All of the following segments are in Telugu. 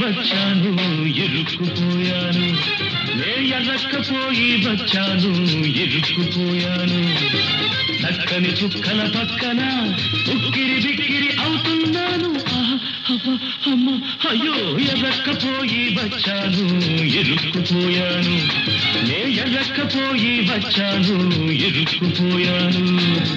వచ్చాను ఇరుక్కుపోయాను నే ఎర్రక్కపోయి వచ్చాను ఇరుక్కుపోయాను చక్కని చుక్కల పక్కన ఉక్కిరి బిక్కిరి అవుతున్నాను ఆహా, అబ్బా, అమ్మ అయ్యో ఎర్రక్కపోయి వచ్చాను ఇరుక్కుపోయాను నే ఎర్రక్కపోయి వచ్చాను ఇరుక్కుపోయాను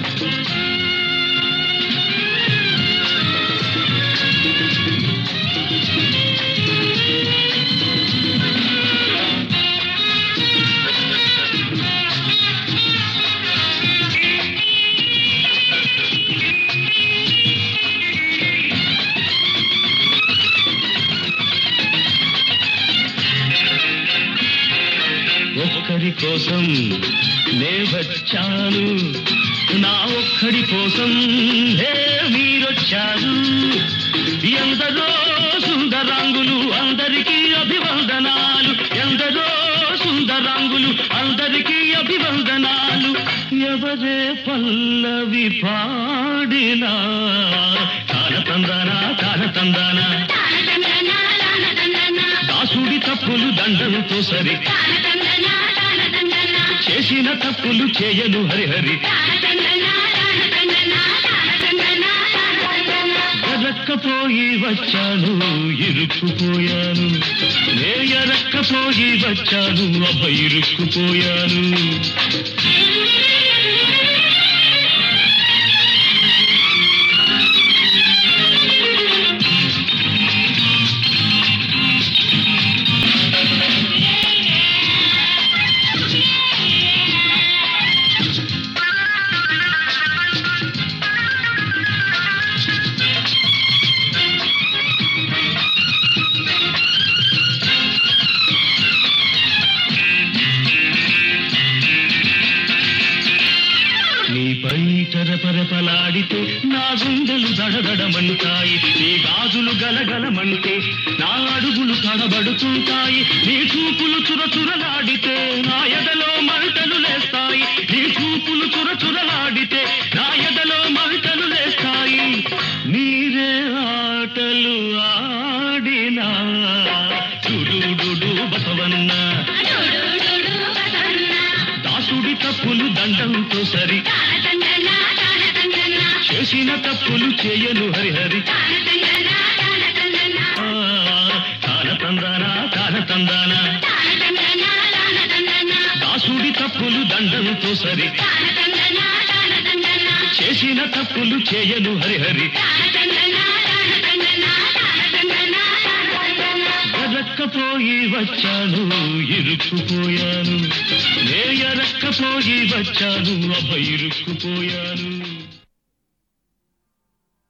ఒక్కరి కోసం నే వచ్చాను నా ఒక్కడి కోసం హే మీరొచ్చారు ఎందరో సుందరాంగులు అందరికీ అభివందనాలు ఎందరో సుందరాంగులు అందరికీ అభివందనాలు ఎవరే పల్లవి పాడినా కాలతందానా కాలతందానా దాసుడి తప్పులు దండంతో సరి చేసిన తప్పులు చేయను హరిహరి ఎరక్కపోయి వచ్చాను ఇరుక్కుపోయాను నే ఎరక్కపోయి వచ్చాను అబ్బ ఇరుక్కుపోయాను నీపై తరపరపలాడితే నా గుండెలు దడదడమంటాయి నీ గాజులు గలగలమంటే నా అడుగులు తడబడుతుంటాయి నీ చూపులు చురచురలాడితే నా ఎదలో మంటలు లేస్తాయి నీ చూపులు చురచురలాడితే నా ఎదలో మంటలు లేస్తాయి నీరే ఆటలు ఆడినా చుడు బసవన్న దాసుడి తప్పులు దండంతో సరి చేసిన తప్పులు చేయను హరిహరి ఆ, కాలతందానా కాలతందానా దాసుడి తప్పులు దండంతో సరి చేసిన తప్పులు చేయను హరిహరి ఎరక్కపోయి వచ్చాను ఇరుక్కుపోయాను నే ఎరక్కపోయి వచ్చాను అబ్బ ఇరుక్కుపోయాను